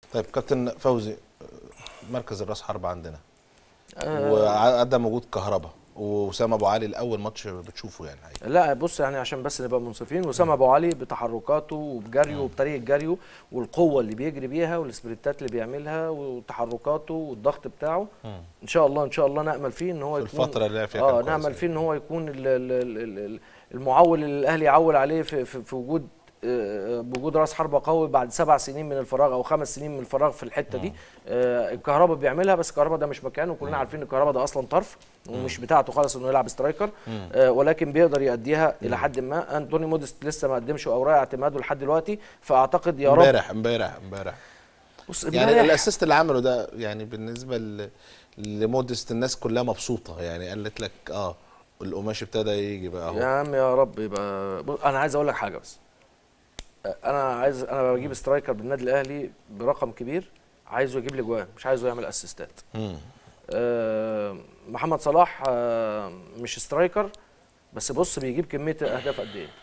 طيب كابتن فوزي مركز الراس حرب عندنا وعدم وجود كهرباء وسام ابو علي الاول ماتش بتشوفه يعني حقيقي. لا بص يعني عشان بس نبقى منصفين وسام ابو علي بتحركاته وبجريه وبطريقه جريه والقوه اللي بيجري بيها والسبرنتات اللي بيعملها وتحركاته والضغط بتاعه ان شاء الله ان شاء الله نامل فيه ان هو في يكون الفترة اللي لعب فيها اه كان كويس نامل يعني. فيه ان هو يكون ال ال ال ال المعول اللي الاهلي يعول عليه في, في, في وجود آه، بوجود راس حربة قوي بعد سبع سنين من الفراغ او خمس سنين من الفراغ في الحته دي آه، الكهرباء بيعملها بس الكهرباء ده مش مكانه وكلنا عارفين ان الكهرباء ده اصلا طرف ومش بتاعته خالص انه يلعب سترايكر آه، ولكن بيقدر يأديها الى حد ما انتوني موديست لسه ما قدمش اوراق اعتماده لحد دلوقتي فاعتقد يا رب امبارح امبارح امبارح بص يعني امبارح الاسيست اللي عمله ده يعني بالنسبه ل- لمودست الناس كلها مبسوطه يعني قالت لك اه القماش ابتدى يجي بقى يا اهو عم يا رب يبقى بص، انا عايز اقول لك حاجه بس انا عايز انا بجيب سترايكر بالنادي الاهلي برقم كبير عايزه يجيب لي جوان مش عايزه يعمل اسيستات مم. آه، محمد صلاح آه، مش سترايكر بس بص بيجيب كميه اهداف قد ايه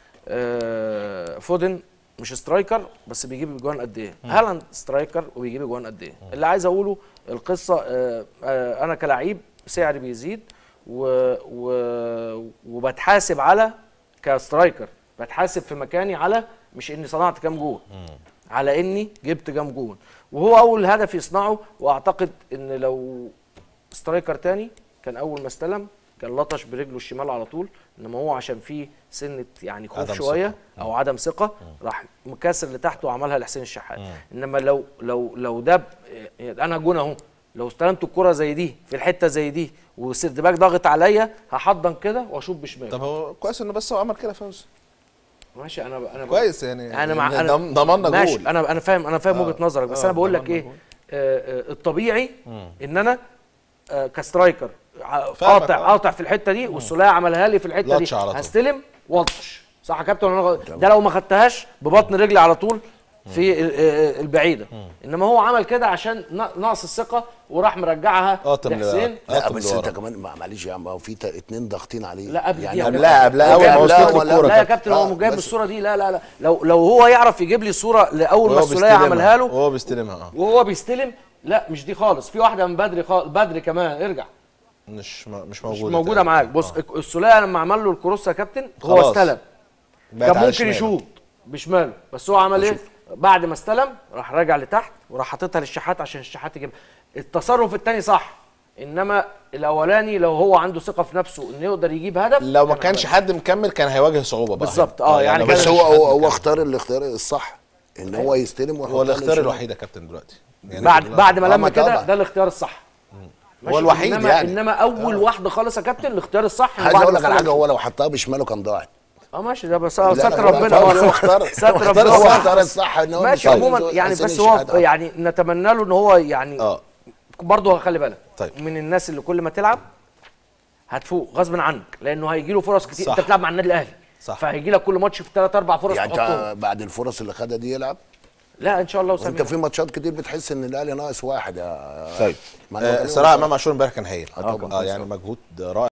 آه، فودن مش سترايكر بس بيجيب جوان قد ايه هالاند سترايكر وبيجيب جوان قد ايه اللي عايز اقوله القصه آه، آه، انا كلاعب سعري بيزيد و و وبتحاسب على كسترايكر بتحاسب في مكاني على مش اني صنعت كام جول على اني جبت كام جول وهو اول هدف يصنعه واعتقد ان لو سترايكر تاني كان اول ما استلم كان لطش برجله الشمال على طول انما هو عشان فيه سنه يعني خوف عدم شويه ثقة. او عدم ثقه راح مكسر لتحت وعملها لحسين الشحات انما لو لو لو ده ب- انا جون اهو لو استلمت الكره زي دي في الحته زي دي وسيرد باك ضاغط عليا هحضن كده واشوط بشمال طب هو كويس انه بس هو عمل كده فوز ماشي انا انا كويس يعني انا مع يعني انا ضم- ضمننا ماشي جول انا انا فاهم انا فاهم آه، وجهه نظرك بس آه، انا بقول لك ضمننا ايه جول. آه آه الطبيعي ان انا آه كسترايكر ع- فاهمك، قاطع آه. قاطع في الحته دي والسوليه عملها لي في الحته دي لطش على طول. هستلم والطش صح يا كابتن ولا أنا غلط؟ ده لو ما خدتهاش ببطن رجلي على طول في ال- آه، البعيده انما هو عمل كده عشان ن- نقص الثقه وراح مرجعها قاطم لحسين لا لا قطم بس انت لورا. كمان مع- معلش يا عم هو في تا- اتنين ضاغطين عليه لا قبل يعني دي قبل- قبلها قبلها اول ما قبلها وصلت له ولا- الكوره لا يا كابتن. كابتن هو آه، مش جايب بس- الصوره دي لا لا لا لو لو هو يعرف يجيب لي صوره لاول ما وهو السوليه بيستلمها. عملها له وهو بيستلمها اه وهو بيستلم لا مش دي خالص في واحده من بدري خالص بدري كمان ارجع مش م- مش مش موجوده موجوده تقريباً. معاك بص آه. السوليه لما عمل له الكروس يا كابتن هو خلاص. استلم بقت كان على ممكن شماله. يشوط بشماله بس هو عمل ايه بعد ما استلم راح راجع لتحت وراح حاططها للشحات عشان الشحات يجيبها التصرف الثاني صح انما الاولاني لو هو عنده ثقه في نفسه انه يقدر يجيب هدف لو ما كان كانش هيبقى. حد مكمل كان هيواجه صعوبه بقى بالظبط، آه، يعني لو كان- بس ما هو كانش هو, حد هو مكمل. اختار الاختيار الصح ان هو يستلم ويحط هو على الاختيار الشمال. الوحيد يا كابتن دلوقتي يعني بعد كلها- بعد ما آه، لما ما كده طبعا. ده الاختيار الصح ماشي؟ الوحيد إنما يعني. انما اول واحده خالص يا كابتن الاختيار الصح عايز وبعد اقول ما لك على استلم- حاجه هو لو حطها بشماله كان ضاعت اه ماشي ده بس لا، ستر لا، ربنا هو هو اختار ستر اختار ربنا هو هو اختار الصح ان هو ماشي مش عموما عايز يعني حسين بس هو الشحات. يعني نتمنى له ان هو يعني اه برضه خلي بالك طيب. من الناس اللي كل ما تلعب هتفوق غصب عنك لانه هيجي له فرص كتير صح. انت بتلعب مع النادي الاهلي صح. فهيجي لك كل ماتش في ثلاث اربع فرص يعني تحطهم انت بعد الفرص اللي خدها دي يلعب لا ان شاء الله وانت وسامي في ماتشات كتير بتحس ان الاهلي ناقص واحد يا طيب مع إنه آه كان الصراحه يوم امام عاشور امبارح كان هايل آه، طبعاً. اه يعني مجهود رائع